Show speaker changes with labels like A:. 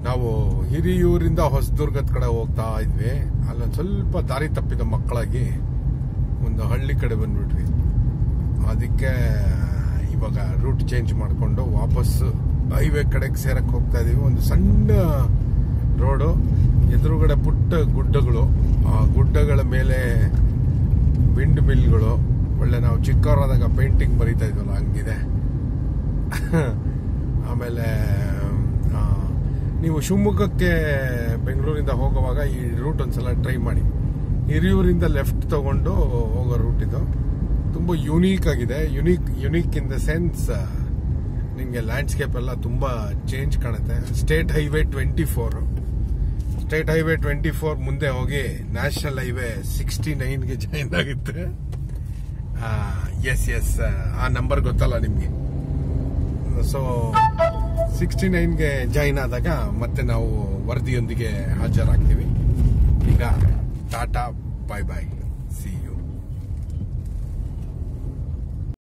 A: ನಾವು ಹಿರಿಯೂರಿಂದ ಹೊಸದುರ್ಗದ ಕಡೆ ಹೋಗ್ತಾ ಇದ್ವಿ ಅಲ್ಲೊಂದು ಸ್ವಲ್ಪ ದಾರಿ ತಪ್ಪಿದ ಮಕ್ಕಳಾಗಿ ಒಂದು ಹಳ್ಳಿ ಕಡೆ ಬಂದ್ಬಿಟ್ವಿ ಅದಕ್ಕೆ ಇವಾಗ ರೂಟ್ ಚೇಂಜ್ ಮಾಡಿಕೊಂಡು ವಾಪಸ್ ಹೈವೇ ಕಡೆಗೆ ಸೇರಕ್ಕೆ ಹೋಗ್ತಾ ಇದೀವಿ ಒಂದು ಸಣ್ಣ ರೋಡು ಎದುರುಗಡೆ ಪುಟ್ಟ ಗುಡ್ಡಗಳು ಆ ಗುಡ್ಡಗಳ ಮೇಲೆ ವಿಂಡ್ ಮಿಲ್ಗಳು ಒಳ್ಳೆ ನಾವು ಚಿಕ್ಕವರಾದಾಗ ಪೇಂಟಿಂಗ್ ಬರೀತಾ ಇದ್ವಲ್ಲ ಹಂಗಿದೆ ಆಮೇಲೆ ಆ, ನೀವು ಶಿವಮೊಗ್ಗಕ್ಕೆ ಬೆಂಗಳೂರಿಂದ ಹೋಗುವಾಗ ಈ ರೂಟ್ ಒಂದ್ಸಲ ಟ್ರೈ ಮಾಡಿ ಹಿರಿಯೂರಿಂದ ಲೆಫ್ಟ್ ತಗೊಂಡು ಹೋಗೋ ರೂಟ್ ಇದು ತುಂಬ ಯುನೀಕ್ ಆಗಿದೆ unique unique in the sense ನಿಮಗೆ ಲ್ಯಾಂಡ್ಸ್ಕೇಪ್ ಎಲ್ಲ ತುಂಬ ಚೇಂಜ್ ಕಾಣುತ್ತೆ state highway twenty four state highway twenty four ಮುಂದೆ ಹೋಗಿ ನ್ಯಾಷನಲ್ ಹೈವೇ ಸಿಕ್ಸ್ಟಿ ನೈನ್ಗೆ ಜಾಯಿನ್ ಆಗುತ್ತೆ ಎಸ್ ಎಸ್ ಆ ನಂಬರ್ ಗೊತ್ತಲ್ಲ ನಿಮಗೆ ಸೊ ಸಿಕ್ಸ್ಟಿ ನೈನ್ಗೆ ಜಾಯಿನ್ ಆದಾಗ ಮತ್ತೆ ನಾವು ವರದಿಯೊಂದಿಗೆ ಹಾಜರಾಗ್ತೀವಿ ಈಗ ಟಾಟಾ ಬಾಯ್ ಬಾಯ್